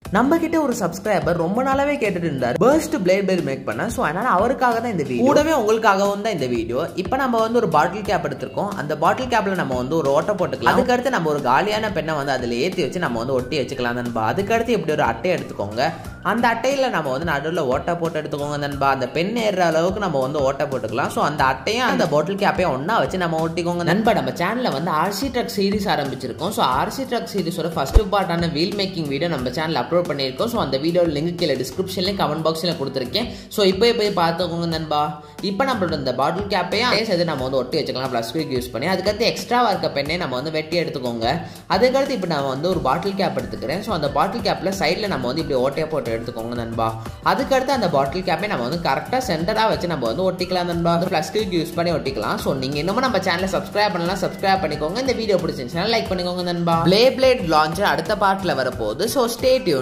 நம்ம கிட்ட ஒரு சப்ஸ்கிரைபர் ரொம்ப நாளாவே கேட்டுட்டு இருந்தார் பர்ஸ்ட் பிளேட் பிளேட் மேக் பண்ண ஸோ அதனால அவருக்காக தான் இந்த வீடியோ கூடவே உங்களுக்காகவும் தான் இந்த வீடியோ இப்போ நம்ம வந்து ஒரு பாட்டில் கேப் எடுத்திருக்கோம் அந்த பாட்டில் கேப்ல நம்ம வந்து ஒரு ஓட்டை போட்டுக்கலாம் அதுக்கடுத்து நம்ம ஒரு காலியான பெண்ணை வந்து அதில் ஏற்றி வச்சு நம்ம வந்து ஒட்டி வச்சுக்கலாம் நண்பா அதுக்கடுத்து இப்படி ஒரு அட்டை எடுத்துக்கோங்க அந்த அட்டையில் நம்ம வந்து நடுவில் ஓட்டை போட்டு எடுத்துக்கோங்க நண்பா அந்த பெண் ஏறுற அளவுக்கு நம்ம வந்து ஓட்டை போட்டுக்கலாம் ஸோ அந்த அட்டையும் அந்த பாட்டில் கேப்பையும் ஒன்றா வச்சு நம்ம ஒட்டிக்கோங்க நண்பா நம்ம சேனலில் வந்து ஆர்சி ட்ரக் சீரிஸ் ஆரம்பிச்சிருக்கோம் ஸோ ஆர்சி ட்ரக் சீரிஸோட ஃபர்ஸ்ட் பார்ட்டான வீல் மேக்கிங் வீடியோ நம்ம சேனல் அப்லோட் பண்ணியிருக்கோம் ஸோ அந்த வீடியோ லிங்க் கீழே டிஸ்கிரிப்ஷன்லேயும் கமெண்ட் பாக்ஸில் கொடுத்துருக்கேன் ஸோ இப்போ போய் பார்த்துக்கோங்க நண்பா இப்போ நம்மளோட இந்த பாட்டில் கேப்பையும் அதே சேர்த்து நம்ம வந்து ஒட்டி வச்சுக்கலாம் ப்ளஸ் குயிக் யூஸ் பண்ணி அதுக்கடுத்து எக்ஸ்ட்ராவாக இருக்க பெண்ணை நம்ம வந்து வெட்டி எடுத்துக்கோங்க அதுக்கடுத்து இப்போ நான் வந்து ஒரு பாட்டில் கேப் எடுத்துக்கிறேன் ஸோ அந்த பாட்டில் கேப்பில் சைடில் நம்ம வந்து இப்படி ஓட்டையை போட்டு எடுத்துக்கோங்க நண்பா அதுக்கடுத்து அந்த பாட்டில் கேப்பை நம்ம வந்து கரெக்டாக சென்டராக வச்சு நம்ம வந்து ஒட்டிக்கலாம் நண்பா வந்து ப்ளஸ் குயிக் யூஸ் பண்ணி ஒட்டிக்கலாம் ஸோ நீங்கள் இன்னமும் நம்ம சேனலை சப்ஸ்கிரைப் பண்ணலாம் சப்ஸ்கிரைப் பண்ணிக்கோங்க இந்த வீடியோ பிடிச்சிருந்துச்சுன்னா லைக் பண்ணிக்கோங்க நண்பா பிளே பிளேட் லான்ச்சர் அடுத்த பார்ட்டில் வரப்போகுது ஸோ ஸ்டே டியூன்